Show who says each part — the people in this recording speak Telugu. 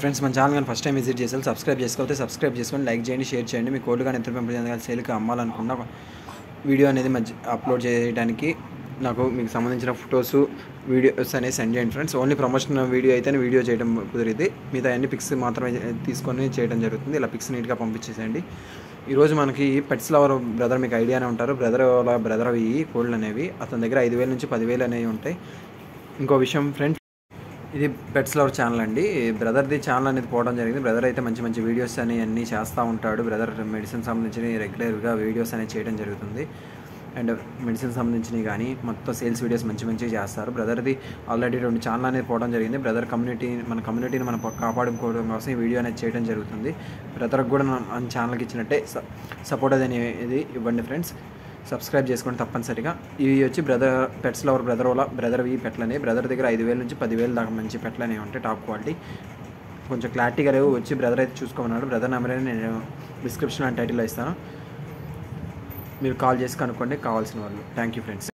Speaker 1: ఫ్రెండ్స్ మన ఛానల్ కానీ ఫస్ట్ టైం విజిట్ చేసారు సబ్స్క్రైబ్ చేసుకోకపోతే సబ్స్క్రైబ్ చేసుకొని లైక్ చేయండి షేర్ చేయండి మీ కోడ్లు కానీ ఎంత పెంపొందించాలి కానీ సేల్కి అమ్మాలనుకున్న వీడియో అనేది మధ్య అప్లోడ్ చేయడానికి నాకు మీకు సంబంధించిన ఫొటోస్ వీడియోస్ అనేవి సెండ్ చేయండి ఫ్రెండ్స్ ఓన్లీ ప్రమోషన్ వీడియో అయితేనే వీడియో చేయడం కుదిరిద్ది మిగతా అన్ని పిక్స్ మాత్రమే తీసుకొని చేయడం జరుగుతుంది ఇలా పిక్స్ నీట్గా పంపించేసేయండి ఈరోజు మనకి పెట్స్ లవర్ బ్రదర్ మీకు ఐడియానే ఉంటారు బ్రదర్ వాళ్ళ బ్రదర్ అవి కోళ్ళు అనేవి అతని దగ్గర ఐదు వేల నుంచి పదివేలు అనేవి ఉంటాయి ఇంకో విషయం ఫ్రెండ్స్ ఇది పెట్స్ లవర్ ఛానల్ అండి బ్రదర్ది ఛానల్ అనేది పోవడం జరిగింది బ్రదర్ అయితే మంచి మంచి వీడియోస్ అని అన్నీ చేస్తూ ఉంటాడు బ్రదర్ మెడిసిన్ సంబంధించిన రెగ్యులర్గా వీడియోస్ అనేది చేయడం జరుగుతుంది అండ్ మెడిసిన్ సంబంధించినవి కానీ మొత్తం సేల్స్ వీడియోస్ మంచి మంచిగా చేస్తారు బ్రదర్ది ఆల్రెడీ రెండు ఛానల్ అనేది పోవడం జరిగింది బ్రదర్ కమ్యూనిటీ మన కమ్యూనిటీని మనం కాపాడుకోవడం కోసం ఈ వీడియో అనేది చేయడం జరుగుతుంది బ్రదర్కి కూడా మన ఛానల్కి ఇచ్చినట్టే సపోర్ట్ అనేది ఇవ్వండి ఫ్రెండ్స్ సబ్స్క్రైబ్ చేసుకోండి తప్పనిసరిగా ఇవి వచ్చి బ్రదర్ పెట్స్ లవర్ బ్రదర్ వాళ్ళ బ్రదర్ వి పెట్లనే బ్రదర్ దగ్గర ఐదు వేల నుంచి పదివేలు దాకా మంచి పెట్లనే ఉంటాయి టాప్ క్వాలిటీ కొంచెం క్లారిటీగా లేవు వచ్చి బ్రదర్ అయితే చూసుకోమన్నాడు బ్రదర్ నెంబర్ అనేది నేను డిస్క్రిప్షన్ అండ్ టైటిల్లో ఇస్తాను మీరు కాల్ చేసి కనుక్కోండి కావాల్సిన వాళ్ళు థ్యాంక్ యూ ఫ్రెండ్స్